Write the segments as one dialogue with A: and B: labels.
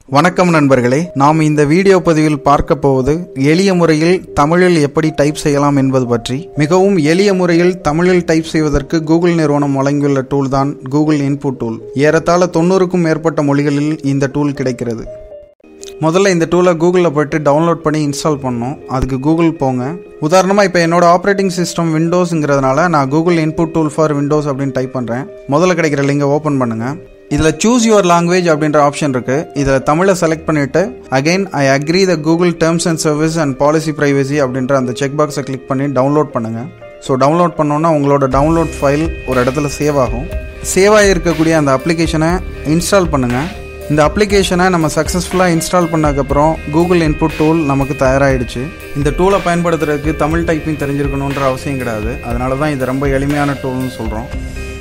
A: வணக்கம் நண்பர்களே நாம் இந்த வீடியோ பதிவில் பார்க்க போவது எளிய முறையில் தமிழில் எப்படி டைப் செய்யலாம் என்பது பற்றி மிகவும் எளிய முறையில் தமிழில் டைப் செய்வதற்கு கூகுள் நிறுவனம் வழங்கியுள்ள டூல் தான் கூகுள் இன்புட் டூல் ஏறத்தாழ தொண்ணூறுக்கும் மேற்பட்ட மொழிகளில் இந்த டூல் கிடைக்கிறது முதல்ல இந்த டூலை கூகுளில் போயிட்டு டவுன்லோட் பண்ணி இன்ஸ்டால் பண்ணணும் அதுக்கு கூகுள் போங்க உதாரணமாக இப்போ என்னோட ஆப்ரேட்டிங் சிஸ்டம் விண்டோஸுங்கிறதுனால நான் Google input tool for Windows அப்படின்னு டைப் பண்ணுறேன் முதல்ல கிடைக்கிற லிங்கை ஓப்பன் பண்ணுங்கள் இதில் சூஸ் யுவர் லாங்குவேஜ் அப்படின்ற ஆப்ஷன் இருக்குது இதில் தமிழை செலக்ட் பண்ணிவிட்டு again I agree the Google terms and service and policy privacy அப்படின்ற அந்த செக் பாக்ஸை கிளிக் பண்ணி டவுன்லோட் பண்ணுங்கள் ஸோ டவுன்லோட் பண்ணோன்னா உங்களோட டவுன்லோட் ஃபைல் ஒரு இடத்துல சேவ் ஆகும் சேவ் ஆகியிருக்கக்கூடிய அந்த அப்ளிகேஷனை இன்ஸ்டால் பண்ணுங்கள் இந்த அப்ளிகேஷனை நம்ம சக்ஸஸ்ஃபுல்லாக இன்ஸ்டால் பண்ணதுக்கப்புறம் கூகுள் இன்புட் டூல் நமக்கு தயாராகிடுச்சு இந்த டூலை பயன்படுத்துறதுக்கு தமிழ் டைப்பிங் தெரிஞ்சிருக்கணுன்ற அவசியம் கிடையாது அதனால தான் இது ரொம்ப எளிமையான டூல்னு சொல்கிறோம்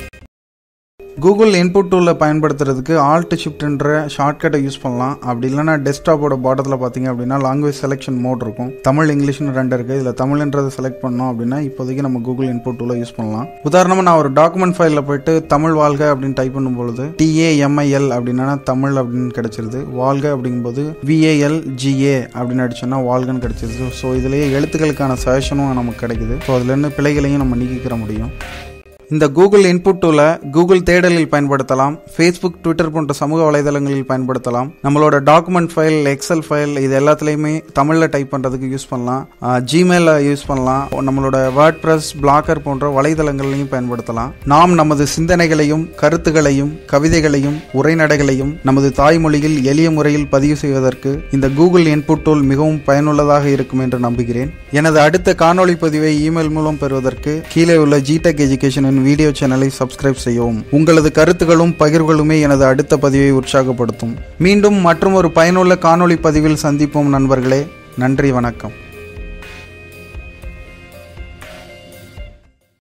A: கூகுள் இன்புட் டூலில் பயன்படுத்துறதுக்கு ஆல்ட் ஷிஃப்ட்ன்ற ஷார்ட்கட்டை யூஸ் பண்ணலாம் அப்படி இல்லைனா டெஸ்க்டாப்போட பாட்டத்தில் பார்த்தீங்க அப்படின்னா லாங்குவேஜ் செலெக்ஷன் மோட் இருக்கும் தமிழ் இங்கிலீஷ்னு ரெண்டு இருக்குது இதில் தமிழ்ன்றதை செலக்ட் பண்ணோம் அப்படின்னா இப்போதைக்கு நம்ம கூகுள் இன்புட் டூலை யூஸ் பண்ணலாம் உதாரணமாக நான் ஒரு டாக்குமெண்ட் ஃபைலில் போயிட்டு தமிழ் வாழ்க அப்படின்னு டைப் பண்ணும்பொழுது டிஏஎம்ஐஎல் அப்படின்னா தமிழ் அப்படின்னு கிடைச்சிருது வாழ்க அப்படிங்கும்போது விஏஎல் ஜிஏ அப்படின்னு அடிச்சோன்னா வாழ்கன்னு கிடைச்சிருது ஸோ இதுலேயே எழுத்துக்களுக்கான சஜஷனும் நமக்கு கிடைக்குது ஸோ அதுலேருந்து பிழைகளையும் நம்ம நீக்கிக்கிற முடியும் இந்த கூகுள் இன்புட் டூலை கூகுள் தேடலில் பயன்படுத்தலாம் ஃபேஸ்புக் ட்விட்டர் போன்ற சமூக வலைதளங்களில் பயன்படுத்தலாம் நம்மளோட டாக்குமெண்ட் ஃபைல் எக்ஸல் ஃபைல் இது எல்லாத்துலேயுமே தமிழில் டைப் பண்ணுறதுக்கு யூஸ் பண்ணலாம் ஜிமெயிலில் யூஸ் பண்ணலாம் நம்மளோட வேர்ட் ப்ரெஸ் பிளாக்கர் போன்ற வலைதளங்களையும் பயன்படுத்தலாம் நாம் நமது சிந்தனைகளையும் கருத்துகளையும் கவிதைகளையும் உரைநடைகளையும் நமது தாய்மொழியில் எளிய முறையில் பதிவு செய்வதற்கு இந்த கூகுள் இன்புட் டூல் மிகவும் பயனுள்ளதாக இருக்கும் என்று நம்புகிறேன் எனது அடுத்த காணொளி பதிவை இமெயில் மூலம் பெறுவதற்கு கீழே உள்ள ஜிடெக் எஜுகேஷனின் வீடியோ சேனலை சப்ஸ்கிரைப் செய்யவும் உங்களது கருத்துகளும் பகிர்வுகளுமே எனது அடுத்த பதிவை உற்சாகப்படுத்தும் மீண்டும் மற்றும் ஒரு பயனுள்ள காணொளி பதிவில் சந்திப்போம் நண்பர்களே நன்றி வணக்கம்